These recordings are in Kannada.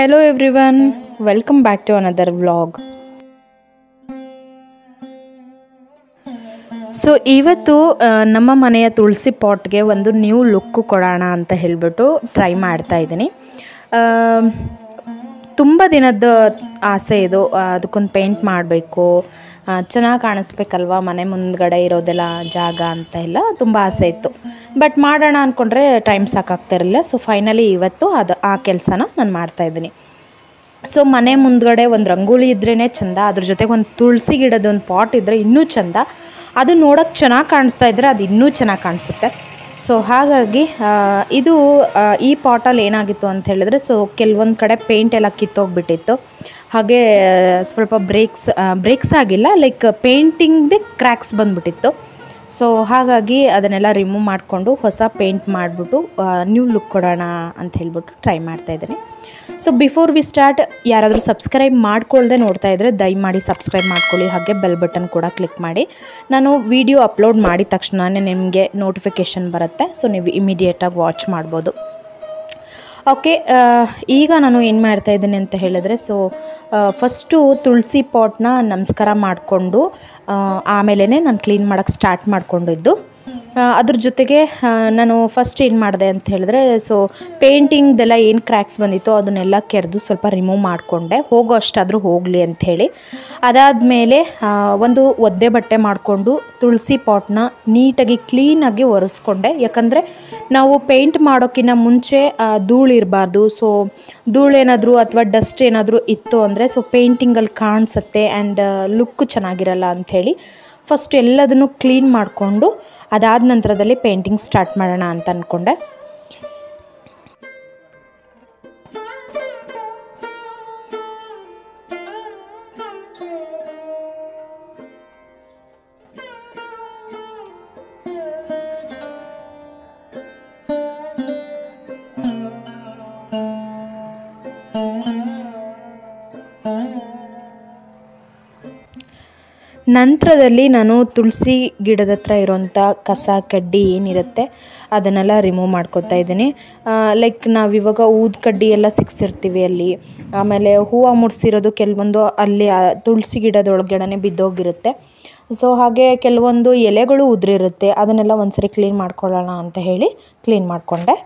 hello everyone welcome back to another vlog so ಇವತ್ತು ಆ, ನಮ್ಮ ಮನೆಯ ತುಳಸಿ ಪಾಟ್ಗೆ ಒಂದು ನ್ಯೂ ಲುಕ್ ಕೊಡೋಣ ಅಂತ ಹೇಳಿಬಿಟ್ಟು ಟ್ರೈ ಮಾಡ್ತಾ ಇದ್ದೀನಿ ತುಂಬ ದಿನದ ಆಸೆ ಇದು ಆ, ಅದಕ್ಕೊಂದು ಪೇಂಟ್ ಮಾಡಬೇಕು ಚೆನ್ನಾಗಿ ಕಾಣಿಸ್ಬೇಕಲ್ವಾ ಮನೆ ಮುಂದ್ಗಡೆ ಇರೋದೆಲ್ಲ ಜಾಗ ಅಂತ ಎಲ್ಲ ತುಂಬ ಆಸೆ ಇತ್ತು ಬಟ್ ಮಾಡೋಣ ಅಂದ್ಕೊಂಡ್ರೆ ಟೈಮ್ ಸಾಕಾಗ್ತಾ ಇರಲಿಲ್ಲ ಸೊ ಫೈನಲಿ ಇವತ್ತು ಅದು ಆ ಕೆಲಸನ ನಾನು ಮಾಡ್ತಾಯಿದ್ದೀನಿ ಸೊ ಮನೆ ಮುಂದ್ಗಡೆ ಒಂದು ರಂಗೋಲಿ ಇದ್ರೇ ಚಂದ ಅದ್ರ ಜೊತೆಗೆ ಒಂದು ತುಳಸಿ ಗಿಡದ ಒಂದು ಪಾಟ್ ಇದ್ದರೆ ಇನ್ನೂ ಚಂದ ಅದು ನೋಡೋಕ್ಕೆ ಚೆನ್ನಾಗಿ ಕಾಣಿಸ್ತಾ ಇದ್ದರೆ ಅದು ಇನ್ನೂ ಚೆನ್ನಾಗಿ ಕಾಣಿಸುತ್ತೆ ಸೊ ಹಾಗಾಗಿ ಆ, ಇದು ಆ, ಈ ಪಾಟಲ್ಲಿ ಏನಾಗಿತ್ತು ಅಂತ ಹೇಳಿದ್ರೆ ಸೊ ಕೆಲವೊಂದು ಕಡೆ ಪೇಂಟ್ ಎಲ್ಲ ಕಿತ್ತೋಗ್ಬಿಟ್ಟಿತ್ತು ಹಾಗೆ ಸ್ವಲ್ಪ ಬ್ರೇಕ್ಸ್ ಬ್ರೇಕ್ಸ್ ಆಗಿಲ್ಲ ಲೈಕ್ ಪೇಂಟಿಂಗ್ದೇ ಕ್ರ್ಯಾಕ್ಸ್ ಬಂದ್ಬಿಟ್ಟಿತ್ತು ಸೊ ಹಾಗಾಗಿ ಅದನ್ನೆಲ್ಲ ರಿಮೂವ್ ಮಾಡಿಕೊಂಡು ಹೊಸ ಪೇಂಟ್ ಮಾಡಿಬಿಟ್ಟು ನ್ಯೂ ಲುಕ್ ಕೊಡೋಣ ಅಂತ ಹೇಳ್ಬಿಟ್ಟು ಟ್ರೈ ಮಾಡ್ತಾಯಿದ್ದೀನಿ ಸೊ ಬಿಫೋರ್ ವಿ ಸ್ಟಾರ್ಟ್ ಯಾರಾದರೂ ಸಬ್ಸ್ಕ್ರೈಬ್ ಮಾಡ್ಕೊಳ್ದೆ ನೋಡ್ತಾ ಇದ್ದರೆ ದಯಮಾಡಿ ಸಬ್ಸ್ಕ್ರೈಬ್ ಮಾಡ್ಕೊಳ್ಳಿ ಹಾಗೆ ಬೆಲ್ ಬಟನ್ ಕೂಡ ಕ್ಲಿಕ್ ಮಾಡಿ ನಾನು ವಿಡಿಯೋ ಅಪ್ಲೋಡ್ ಮಾಡಿದ ತಕ್ಷಣವೇ ನಿಮಗೆ ನೋಟಿಫಿಕೇಷನ್ ಬರುತ್ತೆ ಸೊ ನೀವು ಇಮಿಡಿಯೇಟಾಗಿ ವಾಚ್ ಮಾಡ್ಬೋದು ಓಕೆ ಈಗ ನಾನು ಏನು ಮಾಡ್ತಾ ಇದ್ದೀನಿ ಅಂತ ಹೇಳಿದ್ರೆ ಸೊ ಫಸ್ಟು ತುಳಸಿ ಪಾಟ್ನ ನಮಸ್ಕಾರ ಮಾಡಿಕೊಂಡು ಆಮೇಲೆ ನಾನು ಕ್ಲೀನ್ ಮಾಡೋಕ್ಕೆ ಸ್ಟಾರ್ಟ್ ಮಾಡ್ಕೊಂಡಿದ್ದು ಆ, ಅದ್ರ ಜೊತೆಗೆ ಆ, ನಾನು ಫಸ್ಟ್ ಏನು ಮಾಡಿದೆ ಅಂತ ಹೇಳಿದ್ರೆ ಸೊ ಪೇಂಟಿಂಗ್ದೆಲ್ಲ ಏನು ಕ್ರ್ಯಾಕ್ಸ್ ಬಂದಿತ್ತೋ ಅದನ್ನೆಲ್ಲ ಕೆರೆದು ಸ್ವಲ್ಪ ರಿಮೂವ್ ಮಾಡಿಕೊಂಡೆ ಹೋಗೋ ಅಷ್ಟಾದರೂ ಹೋಗಲಿ ಅಂಥೇಳಿ ಅದಾದಮೇಲೆ ಒಂದು ಒದ್ದೆ ಬಟ್ಟೆ ಮಾಡಿಕೊಂಡು ತುಳಸಿ ಪಾಟ್ನ ನೀಟಾಗಿ ಕ್ಲೀನಾಗಿ ಒರೆಸ್ಕೊಂಡೆ ಯಾಕಂದರೆ ನಾವು ಪೇಂಟ್ ಮಾಡೋಕ್ಕಿಂತ ಮುಂಚೆ ಆ, ಧೂಳು ಇರಬಾರ್ದು ಸೊ ಧೂಳೇನಾದರೂ ಅಥವಾ ಡಸ್ಟ್ ಏನಾದರೂ ಇತ್ತು ಅಂದರೆ ಸೊ ಪೇಂಟಿಂಗಲ್ಲಿ ಕಾಣಿಸುತ್ತೆ ಆ್ಯಂಡ್ ಲುಕ್ ಚೆನ್ನಾಗಿರಲ್ಲ ಅಂಥೇಳಿ ಫಸ್ಟ್ ಎಲ್ಲದನ್ನು ಕ್ಲೀನ್ ಮಾಡಿಕೊಂಡು ಅದಾದ ನಂತರದಲ್ಲಿ ಪೇಂಟಿಂಗ್ ಸ್ಟಾರ್ಟ್ ಮಾಡೋಣ ಅಂತ ಅಂದ್ಕೊಂಡೆ ನಂತರದಲ್ಲಿ ನಾನು ತುಳಸಿ ಗಿಡದ ಹತ್ರ ಇರೋಂಥ ಕಸ ಕಡ್ಡಿ ಏನಿರುತ್ತೆ ಅದನ್ನೆಲ್ಲ ರಿಮೂವ್ ಮಾಡ್ಕೊತಾ ಇದ್ದೀನಿ ಲೈಕ್ ನಾವಿವಾಗ ಊದು ಕಡ್ಡಿ ಎಲ್ಲ ಸಿಕ್ಸಿರ್ತೀವಿ ಅಲ್ಲಿ ಆಮೇಲೆ ಹೂವು ಮುಡ್ಸಿರೋದು ಕೆಲವೊಂದು ಅಲ್ಲಿ ಆ ತುಳಸಿ ಗಿಡದೊಳಗಡೆ ಬಿದ್ದೋಗಿರುತ್ತೆ ಸೊ ಹಾಗೆ ಕೆಲವೊಂದು ಎಲೆಗಳು ಉದುರಿರುತ್ತೆ ಅದನ್ನೆಲ್ಲ ಒಂದ್ಸರಿ ಕ್ಲೀನ್ ಮಾಡ್ಕೊಳ್ಳೋಣ ಅಂತ ಹೇಳಿ ಕ್ಲೀನ್ ಮಾಡಿಕೊಂಡೆ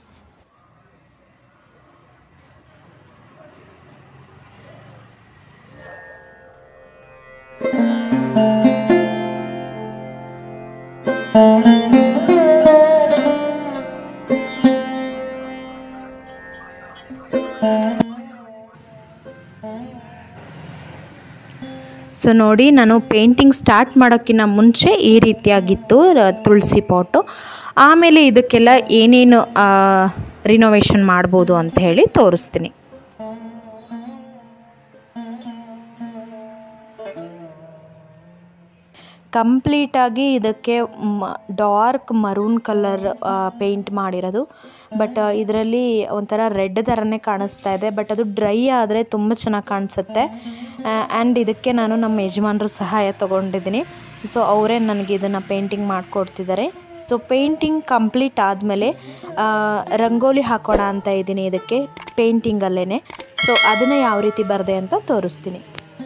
ಸೊ ನೋಡಿ ನಾನು ಪೇಂಟಿಂಗ್ ಸ್ಟಾರ್ಟ್ ಮಾಡೋಕ್ಕಿಂತ ಮುಂಚೆ ಈ ರೀತಿಯಾಗಿತ್ತು ರ- ತುಳಸಿ ಪಾಟು ಆಮೇಲೆ ಇದಕ್ಕೆಲ್ಲ ಏನೇನು ರಿನೋವೇಷನ್ ಮಾಡ್ಬೋದು ಅಂತ ಹೇಳಿ ತೋರಿಸ್ತೀನಿ ಕಂಪ್ಲೀಟಾಗಿ ಇದಕ್ಕೆ ಡಾರ್ಕ್ ಮರೂನ್ ಕಲರ್ ಪೇಂಟ್ ಮಾಡಿರೋದು ಬಟ್ ಇದರಲ್ಲಿ ಒಂಥರ ರೆಡ್ ಥರನೇ ಕಾಣಿಸ್ತಾ ಇದೆ ಬಟ್ ಅದು ಡ್ರೈ ಆದರೆ ತುಂಬ ಚೆನ್ನಾಗಿ ಕಾಣಿಸುತ್ತೆ ಆ್ಯಂಡ್ ಇದಕ್ಕೆ ನಾನು ನಮ್ಮ ಯಜಮಾನ್ರ ಸಹಾಯ ತೊಗೊಂಡಿದ್ದೀನಿ ಸೊ ಅವರೇ ನನಗೆ ಇದನ್ನು ಪೇಂಟಿಂಗ್ ಮಾಡಿಕೊಡ್ತಿದ್ದಾರೆ ಸೊ ಪೇಂಟಿಂಗ್ ಕಂಪ್ಲೀಟ್ ಆದಮೇಲೆ ರಂಗೋಲಿ ಹಾಕೋಣ ಅಂತ ಇದ್ದೀನಿ ಇದಕ್ಕೆ ಪೇಂಟಿಂಗಲ್ಲೇ ಸೊ ಅದನ್ನು ಯಾವ ರೀತಿ ಬರದೆ ಅಂತ ತೋರಿಸ್ತೀನಿ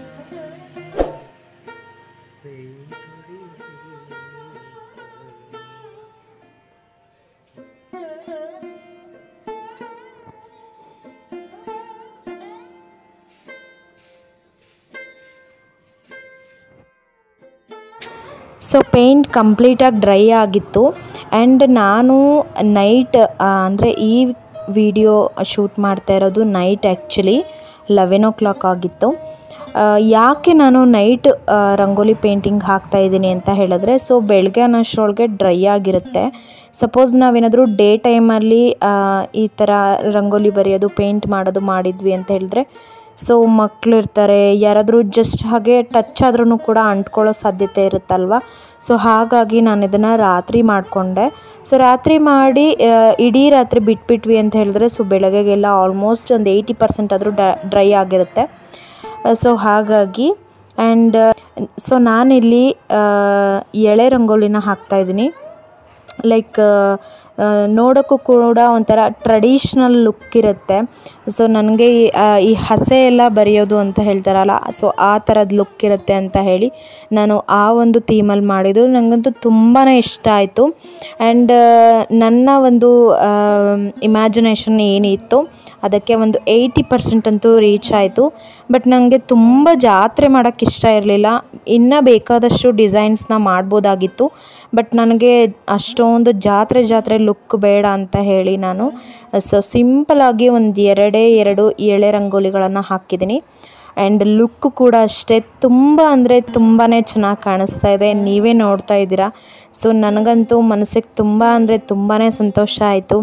ಸೊ ಪೇಂಟ್ ಕಂಪ್ಲೀಟಾಗಿ ಡ್ರೈ ಆಗಿತ್ತು ಆ್ಯಂಡ್ ನಾನು ನೈಟ್ ಅಂದರೆ ಈ ವಿಡಿಯೋ ಶೂಟ್ ಮಾಡ್ತಾ ಇರೋದು night actually eleven o'clock ಆಗಿತ್ತು ಆ, ಯಾಕೆ ನಾನು ನೈಟ್ ರಂಗೋಲಿ ಪೇಂಟಿಂಗ್ ಹಾಕ್ತಾ ಇದ್ದೀನಿ ಅಂತ ಹೇಳಿದ್ರೆ ಸೊ ಬೆಳಗ್ಗೆ ಅನ್ನೋಷ್ಟರೊಳಗೆ ಡ್ರೈ ಆಗಿರುತ್ತೆ ಸಪೋಸ್ ನಾವೇನಾದರೂ ಡೇ ಟೈಮಲ್ಲಿ ಈ ಥರ ರಂಗೋಲಿ ಬರೆಯೋದು ಪೇಂಟ್ ಮಾಡೋದು ಮಾಡಿದ್ವಿ ಅಂತ ಹೇಳಿದ್ರೆ ಸೊ ಮಕ್ಕಳು ಇರ್ತಾರೆ ಯಾರಾದರೂ ಜಸ್ಟ್ ಹಾಗೆ ಟಚ್ ಆದ್ರೂ ಕೂಡ ಅಂಟ್ಕೊಳ್ಳೋ ಸಾಧ್ಯತೆ ಇರುತ್ತಲ್ವ ಸೊ ಹಾಗಾಗಿ ನಾನು ಇದನ್ನು ರಾತ್ರಿ ಮಾಡಿಕೊಂಡೆ ಸೊ ರಾತ್ರಿ ಮಾಡಿ ಆ, ಇಡೀ ರಾತ್ರಿ ಬಿಟ್ಬಿಟ್ವಿ ಅಂತ ಹೇಳಿದ್ರೆ ಸೊ ಬೆಳಗ್ಗೆಗೆಲ್ಲ ಆಲ್ಮೋಸ್ಟ್ ಒಂದು ಏಯ್ಟಿ ಪರ್ಸೆಂಟ್ ಆದರೂ ಡ್ರೈ ಆಗಿರುತ್ತೆ ಸೊ ಹಾಗಾಗಿ ಆ್ಯಂಡ್ ಸೊ ನಾನಿಲ್ಲಿ ಆ, ಎಳೆ ರಂಗೋಲಿನ ಹಾಕ್ತಾಯಿದ್ದೀನಿ ಲೈಕ್ ನೋಡೋಕ್ಕೂ ಕೂಡ ಒಂಥರ ಟ್ರೆಡಿಷ್ನಲ್ ಲುಕ್ ಇರುತ್ತೆ ಸೊ ನನಗೆ ಈ ಆ, ಈ ಹಸೆ ಎಲ್ಲ ಬರೆಯೋದು ಅಂತ ಹೇಳ್ತಾರಲ್ಲ ಸೊ ಆ ಥರದ ಲುಕ್ ಇರುತ್ತೆ ಅಂತ ಹೇಳಿ ನಾನು ಆ ಒಂದು ಥೀಮಲ್ಲಿ ಮಾಡಿದ್ದು ನನಗಂತೂ ತುಂಬಾ ಇಷ್ಟ ಆಯಿತು ಆ್ಯಂಡ್ ನನ್ನ ಒಂದು ಇಮ್ಯಾಜಿನೇಷನ್ ಏನಿತ್ತು ಅದಕ್ಕೆ ಒಂದು ಏಯ್ಟಿ ಪರ್ಸೆಂಟ್ ಅಂತೂ ರೀಚ್ ಆಯಿತು ಬಟ್ ನನಗೆ ತುಂಬ ಜಾತ್ರೆ ಮಾಡೋಕ್ಕೆ ಇಷ್ಟ ಇರಲಿಲ್ಲ ಇನ್ನೂ ಬೇಕಾದಷ್ಟು ಡಿಸೈನ್ಸ್ನ ಮಾಡ್ಬೋದಾಗಿತ್ತು ಬಟ್ ನನಗೆ ಅಷ್ಟೊಂದು ಜಾತ್ರೆ ಜಾತ್ರೆ ಲುಕ್ ಬೇಡ ಅಂತ ಹೇಳಿ ನಾನು ಸೊ ಸಿಂಪಲಾಗಿ ಒಂದು ಎರಡೇ ಎರಡು ಎಳೆ ರಂಗೋಲಿಗಳನ್ನು ಹಾಕಿದ್ದೀನಿ ಆ್ಯಂಡ್ ಲುಕ್ ಕೂಡ ಅಷ್ಟೇ ತುಂಬ ಅಂದರೆ ತುಂಬಾ ಚೆನ್ನಾಗಿ ಕಾಣಿಸ್ತಾ ಇದೆ ನೀವೇ ನೋಡ್ತಾ ಇದ್ದೀರಾ ಸೊ ನನಗಂತೂ ಮನಸ್ಸಿಗೆ ತುಂಬ ಅಂದರೆ ತುಂಬಾ ಸಂತೋಷ ಆಯಿತು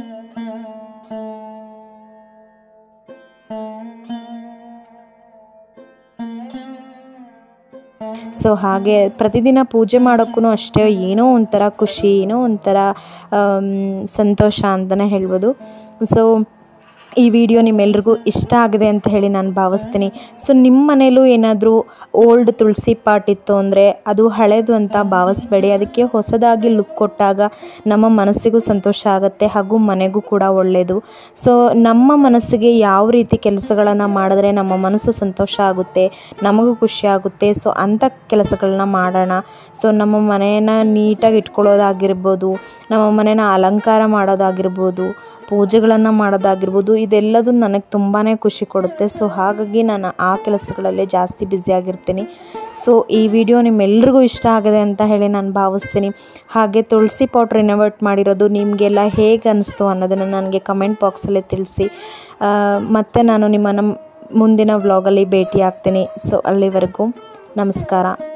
ಸೊ ಹಾಗೆ ಪ್ರತಿದಿನ ಪೂಜೆ ಮಾಡೋಕ್ಕೂ ಅಷ್ಟೇ ಏನೋ ಒಂಥರ ಖುಷಿ ಏನೋ ಒಂಥರ ಆಮ್, ಸಂತೋಷ ಅಂತಲೇ ಹೇಳ್ಬೋದು ಸೊ ಈ ವಿಡಿಯೋ ನಿಮ್ಮೆಲ್ರಿಗೂ ಇಷ್ಟ ಆಗಿದೆ ಅಂತ ಹೇಳಿ ನಾನು ಭಾವಿಸ್ತೀನಿ ಸೊ ನಿಮ್ಮ ಮನೇಲೂ ಏನಾದರೂ ಓಲ್ಡ್ ತುಳಸಿ ಪಾಟ್ ಇತ್ತು ಅಂದರೆ ಅದು ಹಳೇದು ಅಂತ ಭಾವಿಸ್ಬೇಡಿ ಅದಕ್ಕೆ ಹೊಸದಾಗಿ ಲುಕ್ ಕೊಟ್ಟಾಗ ನಮ್ಮ ಮನಸ್ಸಿಗೂ ಸಂತೋಷ ಆಗುತ್ತೆ ಹಾಗೂ ಮನೆಗೂ ಕೂಡ ಒಳ್ಳೆಯದು ಸೊ ನಮ್ಮ ಮನಸ್ಸಿಗೆ ಯಾವ ರೀತಿ ಕೆಲಸಗಳನ್ನು ಮಾಡಿದ್ರೆ ನಮ್ಮ ಮನಸ್ಸು ಸಂತೋಷ ಆಗುತ್ತೆ ನಮಗೂ ಖುಷಿ ಆಗುತ್ತೆ ಸೊ ಅಂಥ ಕೆಲಸಗಳನ್ನ ಮಾಡೋಣ ಸೊ ನಮ್ಮ ಮನೆಯನ್ನು ನೀಟಾಗಿ ಇಟ್ಕೊಳ್ಳೋದಾಗಿರ್ಬೋದು ನಮ್ಮ ಮನೇನ ಅಲಂಕಾರ ಮಾಡೋದಾಗಿರ್ಬೋದು ಪೂಜೆಗಳನ್ನು ಮಾಡೋದಾಗಿರ್ಬೋದು ಇದೆಲ್ಲದೂ ನನಗೆ ತುಂಬಾ ಖುಷಿ ಕೊಡುತ್ತೆ ಸೊ ಹಾಗಾಗಿ ನಾನು ಆ ಕೆಲಸಗಳಲ್ಲೇ ಜಾಸ್ತಿ ಬ್ಯುಸಿಯಾಗಿರ್ತೀನಿ ಸೊ ಈ ವಿಡಿಯೋ ನಿಮ್ಮೆಲ್ರಿಗೂ ಇಷ್ಟ ಆಗಿದೆ ಅಂತ ಹೇಳಿ ನಾನು ಭಾವಿಸ್ತೀನಿ ಹಾಗೆ ತುಳಸಿ ಪಾಟ್ ರಿನೋವೇಟ್ ಮಾಡಿರೋದು ನಿಮಗೆಲ್ಲ ಹೇಗೆ ಅನ್ನಿಸ್ತು ಅನ್ನೋದನ್ನು ನನಗೆ ಕಮೆಂಟ್ ಬಾಕ್ಸಲ್ಲಿ ತಿಳಿಸಿ ಆ, ಮತ್ತೆ ನಾನು ನಿಮ್ಮನ್ನು ಮುಂದಿನ ವ್ಲಾಗಲ್ಲಿ ಭೇಟಿ ಆಗ್ತೀನಿ ಸೊ ಅಲ್ಲಿವರೆಗೂ ನಮಸ್ಕಾರ